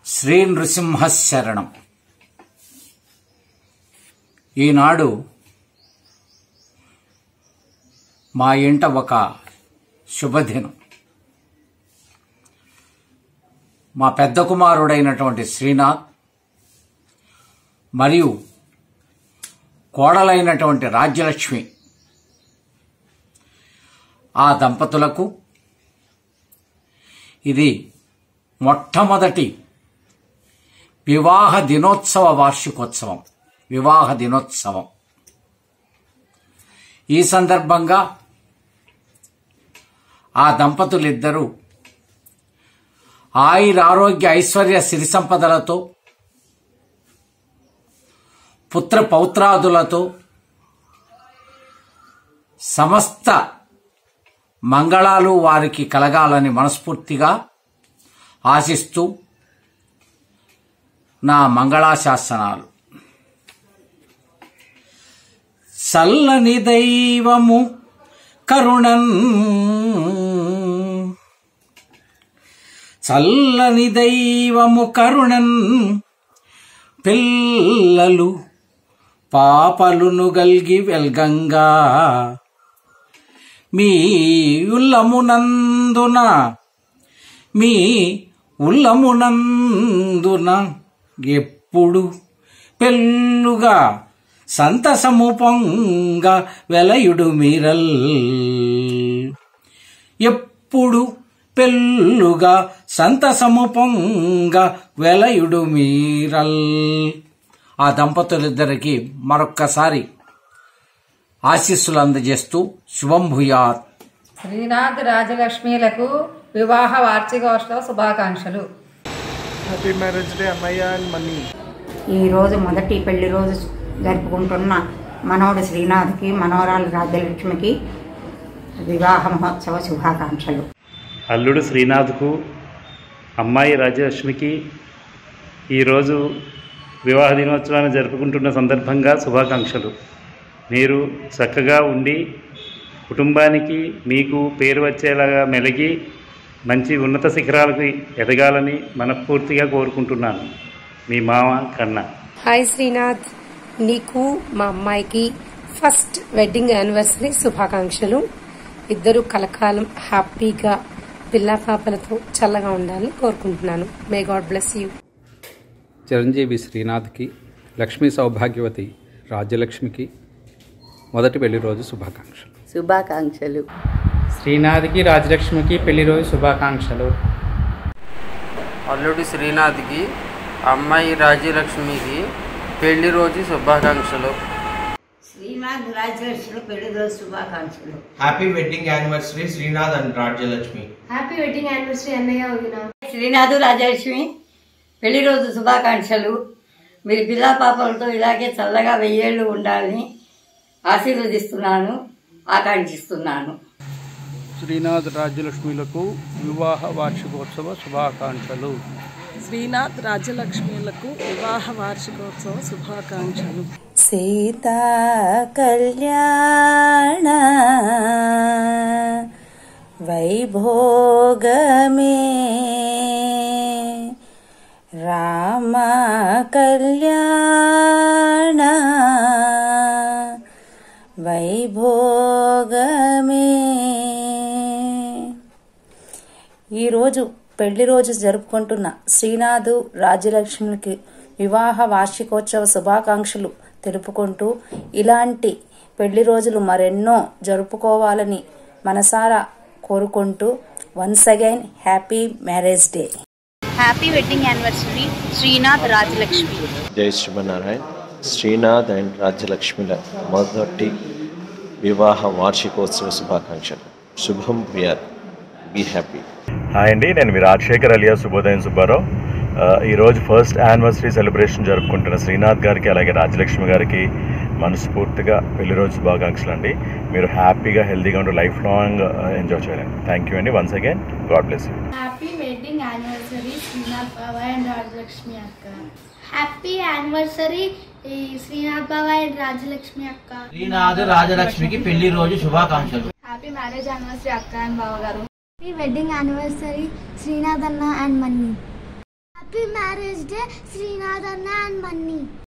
శ్రీ నృసింహ శరణం ఈనాడు మా ఇంట ఒక శుభదినం మా పెద్ద కుమారుడైనటువంటి శ్రీనాథ్ మరియు కోడలైనటువంటి రాజ్యలక్ష్మి ఆ దంపతులకు ఇది మొట్టమొదటి వివాహ దినోత్సవ వార్షికోత్సవం వివాహ దినోత్సవం ఈ సందర్భంగా ఆ దంపతులిద్దరూ ఆయుర ఆరోగ్య ఐశ్వర్య సిరి సంపదలతో పుత్ర పౌత్రాదులతో సమస్త మంగళాలు వారికి కలగాలని మనస్ఫూర్తిగా ఆశిస్తూ నా మంగళాశాసనాలు చల్లని దైవము కరుణన్ చల్లని దైవము కరుణన్ పిల్లలు పాపలును గల్గి వెల్గంగా మీ ఉల్లమునందున మీ ఉల్లమునందున ఎప్పుడు పెళ్ళుగా సంతసము పొంగ వెలయుడు మీరల్ ఎప్పుడు పెళ్ళుగా సంతసము పొంగ వెలయుడు మీరల్ ఆ దంపతులిద్దరికి మరొక్కసారి ఆశీస్సులు అందజేస్తూ శుభం భూయాత్ శ్రీనాథ్ రాజలక్ష్మిలకు వివాహ వార్షికోత్సవ శుభాకాంక్షలు హ్యాపీ మ్యారేజ్ డే అన్నయ్య అండ్ మనీ ఈరోజు మొదటి పెళ్లి రోజు జరుపుకుంటున్న మనవడు శ్రీనాథ్కి మనవరాలు రాజ్యలక్ష్మికి వివాహ మహోత్సవ శుభాకాంక్షలు అల్లుడు శ్రీనాథ్కు అమ్మాయి రాజలక్ష్మికి ఈరోజు వివాహ దినోత్సవాన్ని జరుపుకుంటున్న సందర్భంగా శుభాకాంక్షలు మీరు చక్కగా ఉండి కుటుంబానికి మీకు పేరు వచ్చేలాగా మెలిగి మంచి ఉన్నత శిఖరాలకు ఎదగాలని మనస్ఫూర్తిగా కోరుకుంటున్నాను మీ మామ కన్నా హాయ్ శ్రీనాథ్ నీకు మా అమ్మాయికి ఫస్ట్ వెడ్డింగ్ యానివర్సరీ శుభాకాంక్షలు ఇద్దరు కలకాలం హ్యాపీగా పిల్ల పాపలతో చల్లగా ఉండాలని కోరుకుంటున్నాను మే గాడ్ బ్లెస్ యూ చిరంజీవి శ్రీనాథ్కి లక్ష్మీ సౌభాగ్యవతి రాజ్యలక్ష్మికి మొదటి పెళ్లి రోజు శుభాకాంక్షలు శుభాకాంక్షలు శ్రీనాథ్కి రాజలక్ష్మికి పెళ్లి రోజు శుభాకాంక్షలు అల్లుడు శ్రీనాథ్కి అమ్మాయి రాజ్యలక్ష్మికి పెళ్లి రోజు శుభాకాంక్షలు శ్రీనాథ్ రాజలక్ష్మి పెళ్లి రోజు శుభాకాంక్షలు happy wedding anniversary Srinath and Rajyalakshmi happy wedding anniversary అన్నయ్య వదిన శ్రీనాథ్ రాజలక్ష్మి పెళ్లి రోజు శుభాకాంక్షలు మీరు పిల్లా పాపలతో ఇలాగే చల్లగా వెయ్యేళ్ళు ఉండాలని ఆశీర్వదిస్తున్నాను ఆకాంక్షిస్తున్నాను శ్రీనాథ్ రాజ్యలక్ష్మిలకు వివాహ వార్షికోత్సవ శుభాకాంక్షలు శ్రీనాథ్ రాజ్యలక్ష్మిలకు వివాహ వార్షికోత్సవ శుభాకాంక్షలు సీతా కళ్యాణ వైభోగమే రామ కళ్యాణ వైభోగమే ఈరోజు పెళ్లి రోజు జరుపుకుంటున్న శ్రీనాథు రాజ్యలక్ష్మికి వివాహ వార్షికోత్సవ శుభాకాంక్షలు తెలుపుకుంటూ ఇలాంటి పెళ్లి రోజులు మరెన్నో జరుపుకోవాలని మనసారా కోరుకుంటూ once again happy marriage day happy wedding anniversary Srinath Rajalakshmi జై శ్రీమన్నారాయణ శ్రీనాథ్ అండ్ రాజ్యలక్ష్మిల మొదటి వివాహ వార్షికోత్సవ శుభాకాంక్షలు శుభం భూయాత్ బీ హ్యాపీ హాయ్ అండి నేను మీ రాజశేఖర్ అలియా శుభోదయం సుబ్బారావు ఆ, ఈరోజు ఫస్ట్ యానివర్సరీ సెలబ్రేషన్ జరుపుకుంటున్న శ్రీనాథ్ గారికి అలాగే రాజలక్ష్మి గారికి మనస్ఫూర్తిగా పెళ్లి రోజు శుభాకాంక్షలు అండి మీరు హ్యాపీగా హెల్తీగా ఉంటూ లైఫ్ లాంగ్ ఎంజాయ్ చేయాలండి థ్యాంక్ యూ అండి once again god bless you happy wedding anniversary Srinath బాబాయ్ అండ్ రాజలక్ష్మి అక్క హ్యాపీ యానివర్సరీ శ్రీనాథ్ బాబాయ్ అండ్ రాజలక్ష్మి అక్క శ్రీనాథ్ రాజలక్ష్మికి పెళ్లి రోజు శుభాకాంక్షలు హ్యాపీ మ్యారేజ్ యానివర్సరీ అక్క అండ్ బావ గారు హ్యాపీ వెడ్డింగ్ యానివర్సరీ శ్రీనాథ్ అన్న అండ్ మన్నీ happy marriage marriage day Srinath అన్న అండ్ మన్నీ